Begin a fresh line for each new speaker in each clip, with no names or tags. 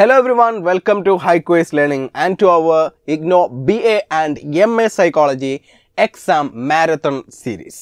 Hello everyone, welcome to High Quiz Learning and to our IGNO BA and MA Psychology Exam Marathon Series.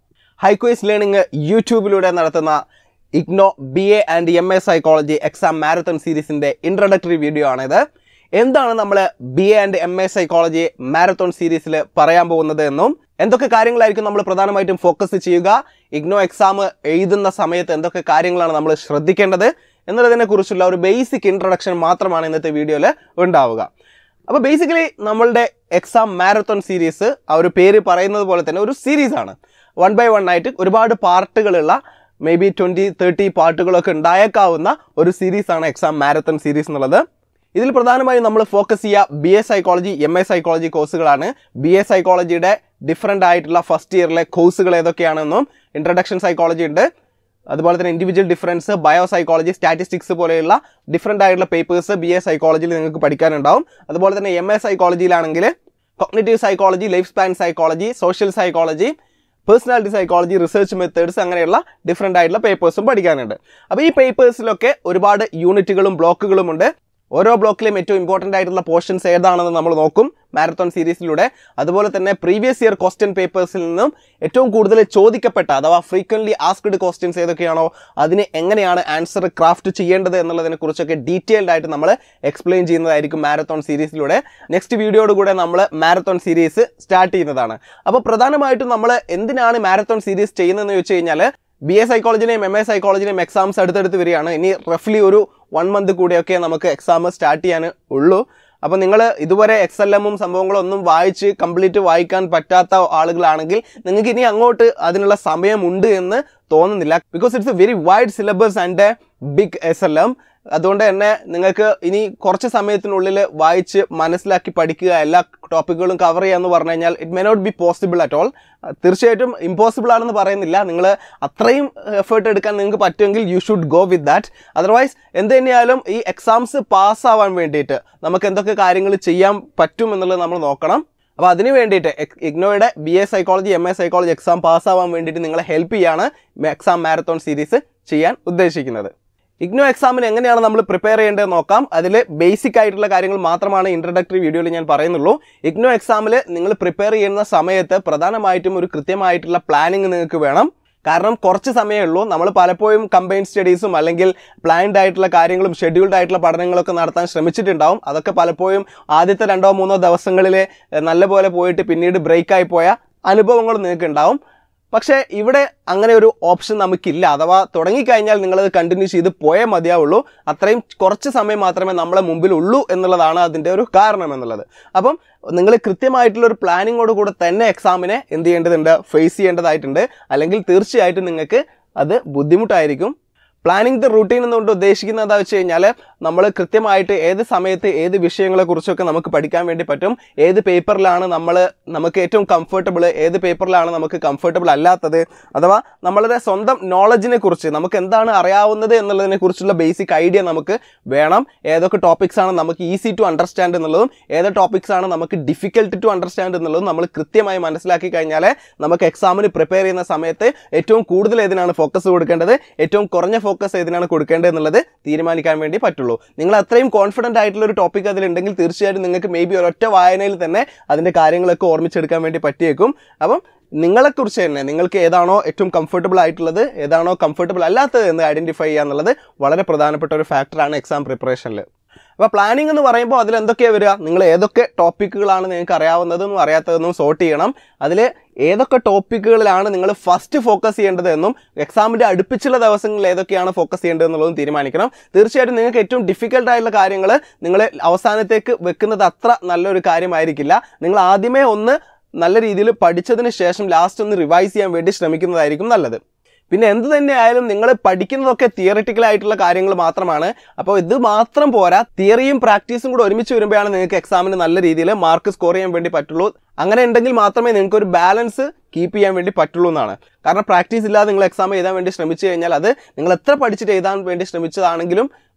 High quiz learning യൂട്യൂബിലൂടെ നടത്തുന്ന IGNOU B A and M A psychology exam marathon സീരീസിന്റെ introductory video ആണിത് എന്താണ് നമ്മൾ B A and M A psychology marathon സീരീസിൽ പറയാൻ പോകുന്നത് എന്നും എന്തൊക്കെ കാര്യങ്ങളായിരിക്കും നമ്മൾ പ്രധാനമായിട്ടും ഫോക്കസ് ചെയ്യുക ഇഗ്നോ എക്സാം എഴുതുന്ന സമയത്ത് എന്തൊക്കെ കാര്യങ്ങളാണ് നമ്മൾ ശ്രദ്ധിക്കേണ്ടത് എന്നുള്ളതിനെ കുറിച്ചുള്ള ഒരു ബേസിക് ഇൻട്രൊഡക്ഷൻ മാത്രമാണ് ഇന്നത്തെ വീഡിയോയിൽ ഉണ്ടാവുക അപ്പോൾ ബേസിക്കലി നമ്മളുടെ എക്സാം മാരത്തോൺ സീരീസ് ആ ഒരു പേര് പറയുന്നത് പോലെ തന്നെ ഒരു സീരീസ് ആണ് വൺ ബൈ വൺ ആയിട്ട് ഒരുപാട് പാർട്ടുകളുള്ള മേ ബി ട്വൻറ്റി തേർട്ടി പാർട്ടുകളൊക്കെ ഉണ്ടായേക്കാവുന്ന ഒരു സീരീസാണ് എക്സാം മാരത്തോൺ സീരീസ് എന്നുള്ളത് ഇതിൽ പ്രധാനമായും നമ്മൾ ഫോക്കസ് ചെയ്യുക B A psychology M A psychology കോഴ്സുകളാണ് ബി എ സൈക്കോളജിയുടെ ഡിഫറെൻ്റ് ആയിട്ടുള്ള ഫസ്റ്റ് ഇയറിലെ കോഴ്സുകൾ ഏതൊക്കെയാണെന്നും ഇൻട്രഡക്ഷൻ സൈക്കോളജി ഉണ്ട് അതുപോലെ തന്നെ individual difference bio psychology statistics പോലെയുള്ള ഡിഫറെൻ്റ് ആയിട്ടുള്ള പേപ്പേഴ്സ് ബി എ സൈക്കോളജിയിൽ നിങ്ങൾക്ക് പഠിക്കാനുണ്ടാവും അതുപോലെ തന്നെ എം എ സൈക്കോളജിയിലാണെങ്കിൽ cognitive psychology life span psychology social psychology personality psychology research methods അങ്ങനെയുള്ള ഡിഫറെൻ്റ് ആയിട്ടുള്ള പേപ്പേഴ്സും പഠിക്കാനുണ്ട് അപ്പോൾ ഈ പേപ്പേഴ്സിലൊക്കെ ഒരുപാട് യൂണിറ്റുകളും ബ്ലോക്കുകളും ഉണ്ട് ഓരോ ബ്ലോക്കിലെയും ഏറ്റവും ഇമ്പോർട്ടൻ്റ് ആയിട്ടുള്ള പോർഷൻസ് ഏതാണെന്ന് നമ്മൾ നോക്കും മാരത്തോൺ സീരീസിലൂടെ അതുപോലെ തന്നെ പ്രീവിയസ് ഇയർ ക്വസ്റ്റ്യൻ പേപ്പേഴ്സിൽ നിന്നും ഏറ്റവും കൂടുതൽ ചോദിക്കപ്പെട്ട അഥവാ ഫ്രീക്വൻ്റ്ലി ആസ്ക്ഡ് ക്വസ്റ്റ്യൻസ് ഏതൊക്കെയാണോ അതിന് എങ്ങനെയാണ് ആൻസർ ക്രാഫ്റ്റ് ചെയ്യേണ്ടത് എന്നുള്ളതിനെ കുറിച്ചൊക്കെ ഡീറ്റെയിൽഡ് ആയിട്ട് നമ്മൾ എക്സ്പ്ലെയിൻ ചെയ്യുന്നതായിരിക്കും മാരത്തോൺ സീരീസിലൂടെ നെക്സ്റ്റ് വീഡിയോയോട് കൂടെ നമ്മൾ മാരത്തോൺ സീരീസ് സ്റ്റാർട്ട് ചെയ്യുന്നതാണ് അപ്പോൾ പ്രധാനമായിട്ടും നമ്മൾ എന്തിനാണ് മാരത്തോൺ സീരീസ് ചെയ്യുന്നതെന്ന് വെച്ച് കഴിഞ്ഞാൽ ബി എ സൈക്കോളജിനെയും എം എ സൈക്കോളജിനെയും എക്സാംസ് അടുത്തടുത്ത് വരികയാണ് ഇനി റഫ്ലി ഒരു വൺ മന്ത് കൂടിയൊക്കെ നമുക്ക് എക്സാം സ്റ്റാർട്ട് ചെയ്യാൻ ഉള്ളൂ അപ്പോൾ നിങ്ങൾ ഇതുവരെ എക്സ് എൽ എമ്മും സംഭവങ്ങളും ഒന്നും വായിച്ച് കംപ്ലീറ്റ് വായിക്കാൻ പറ്റാത്ത ആളുകളാണെങ്കിൽ നിങ്ങൾക്ക് ഇനി അങ്ങോട്ട് അതിനുള്ള സമയമുണ്ട് എന്ന് തോന്നുന്നില്ല because it's a very wide syllabus and a big S L M അതുകൊണ്ട് തന്നെ നിങ്ങൾക്ക് ഇനി കുറച്ച് സമയത്തിനുള്ളിൽ വായിച്ച് മനസ്സിലാക്കി പഠിക്കുക എല്ലാ ടോപ്പിക്കുകളും കവർ ചെയ്യുക എന്ന് പറഞ്ഞു കഴിഞ്ഞാൽ it may not be possible at all തീർച്ചയായിട്ടും ഇമ്പോസിബിൾ ആണെന്ന് പറയുന്നില്ല നിങ്ങൾ അത്രയും എഫേർട്ട് എടുക്കാൻ നിങ്ങൾക്ക് പറ്റുമെങ്കിൽ you should go with that otherwise എന്ത് തന്നെയായാലും ഈ എക്സാംസ് പാസ്സാവാൻ വേണ്ടിയിട്ട് നമുക്ക് എന്തൊക്കെ കാര്യങ്ങൾ ചെയ്യാൻ പറ്റും എന്നുള്ളത് നമ്മൾ നോക്കണം അപ്പോൾ അതിന് വേണ്ടിയിട്ട് ഇഗ്നോയുടെ B A psychology M A psychology exam പാസ്സാവാൻ വേണ്ടിയിട്ട് നിങ്ങളെ ഹെൽപ്പ് ചെയ്യാണ് എക്സാം മാരത്തോൺ സീരീസ് ചെയ്യാൻ ഉദ്ദേശിക്കുന്നത് ഇഗ്നോ എക്സാമിന് എങ്ങനെയാണ് നമ്മൾ പ്രിപ്പയർ ചെയ്യേണ്ടത് നോക്കാം അതിൽ ബേസിക് ആയിട്ടുള്ള കാര്യങ്ങൾ മാത്രമാണ് ഇൻട്രഡക്ടറി വീഡിയോയിൽ ഞാൻ പറയുന്നുള്ളൂ ഇഗ്നോ എക്സാമിൽ നിങ്ങൾ പ്രിപ്പയർ ചെയ്യുന്ന സമയത്ത് പ്രധാനമായിട്ടും ഒരു കൃത്യമായിട്ടുള്ള പ്ലാനിങ് നിങ്ങൾക്ക് വേണം കാരണം കുറച്ച് സമയമേ ഉള്ളൂ നമ്മൾ പലപ്പോഴും കമ്പൈൻ സ്റ്റഡീസും അല്ലെങ്കിൽ പ്ലാൻഡ് ആയിട്ടുള്ള കാര്യങ്ങളും ഷെഡ്യൂൾഡ് ആയിട്ടുള്ള പഠനങ്ങളൊക്കെ നടത്താൻ ശ്രമിച്ചിട്ടുണ്ടാവും അതൊക്കെ പലപ്പോഴും ആദ്യത്തെ രണ്ടോ മൂന്നോ ദിവസങ്ങളിൽ നല്ലപോലെ പോയിട്ട് പിന്നീട് ബ്രേക്കായി പോയ അനുഭവങ്ങൾ നിങ്ങൾക്ക് ഉണ്ടാവും പക്ഷേ ഇവിടെ അങ്ങനെ ഒരു ഓപ്ഷൻ നമുക്കില്ല അഥവാ തുടങ്ങിക്കഴിഞ്ഞാൽ നിങ്ങളത് കണ്ടിന്യൂ ചെയ്ത് പോയേ മതിയാവുള്ളൂ അത്രയും കുറച്ച് സമയം മാത്രമേ നമ്മളെ മുമ്പിൽ ഉള്ളൂ എന്നുള്ളതാണ് അതിൻ്റെ ഒരു കാരണം എന്നുള്ളത് അപ്പം നിങ്ങൾ കൃത്യമായിട്ടുള്ള ഒരു പ്ലാനിങ്ങോട് കൂടെ തന്നെ എക്സാമിനെ എന്ത് ചെയ്യേണ്ടതുണ്ട് ഫേസ് ചെയ്യേണ്ടതായിട്ടുണ്ട് അല്ലെങ്കിൽ തീർച്ചയായിട്ടും നിങ്ങൾക്ക് അത് ബുദ്ധിമുട്ടായിരിക്കും പ്ലാനിങ് ദ റൂട്ടീൻ എന്നുകൊണ്ട് ഉദ്ദേശിക്കുന്നത് എന്താ വെച്ച് കഴിഞ്ഞാൽ നമ്മൾ കൃത്യമായിട്ട് ഏത് സമയത്ത് ഏത് വിഷയങ്ങളെ കുറിച്ചൊക്കെ നമുക്ക് പഠിക്കാൻ വേണ്ടി പറ്റും ഏത് പേപ്പറിലാണ് നമ്മൾ നമുക്ക് ഏറ്റവും കംഫർട്ടബിൾ ഏത് പേപ്പറിലാണ് നമുക്ക് കംഫർട്ടബിൾ അല്ലാത്തത് അഥവാ നമ്മളുടെ സ്വന്തം നോളജിനെ കുറിച്ച് നമുക്ക് എന്താണ് അറിയാവുന്നത് എന്നുള്ളതിനെ കുറിച്ചുള്ള ബേസിക് ഐഡിയ നമുക്ക് വേണം ഏതൊക്കെ ടോപ്പിക്സ് ആണ് നമുക്ക് ഈസി ടു അണ്ടർസ്റ്റാൻഡ് എന്നുള്ളതും ഏത് ടോപ്പിക്സ് ആണ് നമുക്ക് ഡിഫിക്കൽട്ട് ടു അണ്ടർസ്റ്റാൻഡ് എന്നുള്ളതും നമ്മൾ കൃത്യമായി മനസ്സിലാക്കി കഴിഞ്ഞാൽ നമുക്ക് എക്സാമിന് പ്രിപ്പയർ ചെയ്യുന്ന സമയത്ത് ഏറ്റവും കൂടുതൽ ഏതിനാണ് ഫോക്കസ് കൊടുക്കേണ്ടത് ഏറ്റവും കുറഞ്ഞ ഫോക്കസ് ഏതിനാണ് കൊടുക്കേണ്ടത് എന്നുള്ളത് തീരുമാനിക്കാൻ വേണ്ടി പറ്റുള്ളൂ നിങ്ങൾ അത്രയും കോൺഫിഡൻ്റ് ആയിട്ടുള്ള ഒരു ടോപ്പിക് അതിലുണ്ടെങ്കിൽ തീർച്ചയായിട്ടും നിങ്ങൾക്ക് മേ ബി ഒരൊറ്റ വായനയിൽ തന്നെ അതിൻ്റെ കാര്യങ്ങളൊക്കെ ഓർമ്മിച്ചെടുക്കാൻ വേണ്ടി പറ്റിയേക്കും അപ്പം നിങ്ങളെക്കുറിച്ച് തന്നെ നിങ്ങൾക്ക് ഏതാണോ ഏറ്റവും കംഫർട്ടബിൾ ആയിട്ടുള്ളത് ഏതാണോ കംഫർട്ടബിൾ അല്ലാത്തത് എന്ന് ഐഡൻറ്റിഫൈ ചെയ്യുക എന്നുള്ളത് വളരെ പ്രധാനപ്പെട്ട ഒരു ഫാക്ടറാണ് എക്സാം പ്രിപ്പറേഷനിൽ അപ്പോൾ പ്ലാനിംഗ് എന്ന് പറയുമ്പോൾ അതിൽ എന്തൊക്കെയാണ് വരിക നിങ്ങൾ ഏതൊക്കെ ടോപ്പിക്കുകളാണ് നിങ്ങൾക്ക് അറിയാവുന്നതെന്നും അറിയാത്തതെന്നും സോർട്ട് ചെയ്യണം അതിൽ ഏതൊക്കെ ടോപ്പിക്കുകളിലാണ് നിങ്ങൾ ഫസ്റ്റ് ഫോക്കസ് ചെയ്യേണ്ടത് എന്നും എക്സാമിൻ്റെ അടുപ്പിച്ചുള്ള ദിവസങ്ങളിൽ ഏതൊക്കെയാണ് ഫോക്കസ് ചെയ്യേണ്ടത് എന്നുള്ളതും തീരുമാനിക്കണം തീർച്ചയായിട്ടും നിങ്ങൾക്ക് ഏറ്റവും ഡിഫിക്കൽട്ട് ആയിട്ടുള്ള കാര്യങ്ങൾ നിങ്ങൾ അവസാനത്തേക്ക് വെക്കുന്നത് അത്ര നല്ലൊരു കാര്യമായിരിക്കില്ല നിങ്ങൾ ആദ്യമേ ഒന്ന് നല്ല രീതിയിൽ പഠിച്ചതിന് ശേഷം ലാസ്റ്റ് ഒന്ന് റിവൈസ് ചെയ്യാൻ വേണ്ടി ശ്രമിക്കുന്നതായിരിക്കും നല്ലത് പിന്നെ എന്ത് തന്നെ ആയാലും നിങ്ങൾ പഠിക്കുന്നതൊക്കെ തിയറിറ്റിക്കൽ ആയിട്ടുള്ള കാര്യങ്ങൾ മാത്രമാണ് അപ്പോൾ ഇത് മാത്രം പോരാ തിയറിയും പ്രാക്ടീസും കൂടെ ഒരുമിച്ച് വരുമ്പോഴാണ് നിങ്ങൾക്ക് എക്സാമിന് നല്ല രീതിയിൽ മാർക്ക് സ്കോർ ചെയ്യാൻ വേണ്ടി പറ്റുള്ളൂ അങ്ങനെ ഉണ്ടെങ്കിൽ മാത്രമേ നിങ്ങൾക്ക് ഒരു ബാലൻസ് കീപ്പ് ചെയ്യാൻ വേണ്ടി പറ്റുള്ളൂ എന്നാണ് കാരണം പ്രാക്ടീസ് ഇല്ലാതെ നിങ്ങൾ എക്സാം എഴുതാൻ വേണ്ടി ശ്രമിച്ചു കഴിഞ്ഞാൽ അത് നിങ്ങൾ എത്ര പഠിച്ചിട്ട് എഴുതാൻ വേണ്ടി ശ്രമിച്ചതാണെങ്കിലും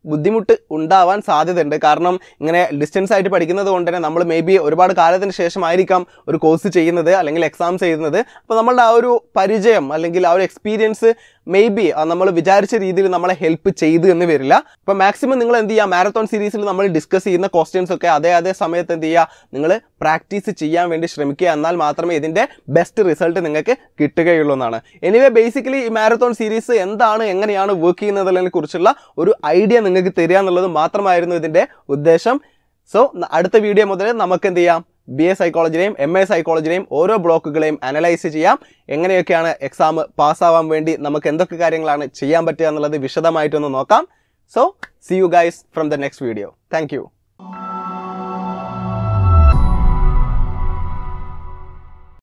ബുദ്ധിമുട്ട് ഉണ്ടാവാൻ സാധ്യതയുണ്ട് കാരണം ഇങ്ങനെ ഡിസ്റ്റൻസ് ആയിട്ട് പഠിക്കുന്നത് കൊണ്ട് തന്നെ നമ്മൾ മേ ബി ഒരുപാട് കാലത്തിന് ശേഷമായിരിക്കാം ഒരു കോഴ്സ് ചെയ്യുന്നത് അല്ലെങ്കിൽ എക്സാംസ് ചെയ്യുന്നത് അപ്പോൾ നമ്മളുടെ ആ ഒരു പരിചയം അല്ലെങ്കിൽ ആ ഒരു എക്സ്പീരിയൻസ് മേ ബി നമ്മൾ വിചാരിച്ച രീതിയിൽ നമ്മളെ ഹെൽപ്പ് ചെയ്തു എന്ന് വരില്ല അപ്പോൾ മാക്സിമം നിങ്ങൾ എന്ത് ചെയ്യുക മാരത്തോൺ സീരീസിൽ നമ്മൾ ഡിസ്കസ് ചെയ്യുന്ന ക്വസ്റ്റ്യൻസ് ഒക്കെ അതേ അതേ സമയത്ത് എന്ത് ചെയ്യുക നിങ്ങൾ പ്രാക്ടീസ് ചെയ്യാൻ വേണ്ടി ശ്രമിക്കുക എന്നാൽ മാത്രമേ ഇതിൻ്റെ ബെസ്റ്റ് റിസൾട്ട് നിങ്ങൾക്ക് കിട്ടുകയുള്ളൂ എന്നാണ് എനിവേ ബേസിക്കലി ഈ മാരത്തോൺ സീരീസ് എന്താണ് എങ്ങനെയാണ് വർക്ക് ചെയ്യുന്നതിനെ കുറിച്ചുള്ള ഒരു ഐഡിയ നിങ്ങൾക്ക് തരിക എന്നുള്ളത് മാത്രമായിരുന്നു ഇതിൻ്റെ ഉദ്ദേശം സോ അടുത്ത വീഡിയോ മുതൽ നമുക്ക് എന്ത് ചെയ്യാം ബി എ സൈക്കോളജിനെയും എം എ സൈക്കോളജിനെയും ഓരോ ബ്ലോക്കുകളെയും അനലൈസ് ചെയ്യാം എങ്ങനെയൊക്കെയാണ് എക്സാം പാസ്സാവാൻ വേണ്ടി നമുക്ക് എന്തൊക്കെ കാര്യങ്ങളാണ് ചെയ്യാൻ പറ്റുക എന്നുള്ളത് വിശദമായിട്ടൊന്ന് നോക്കാം so see you guys from the next video thank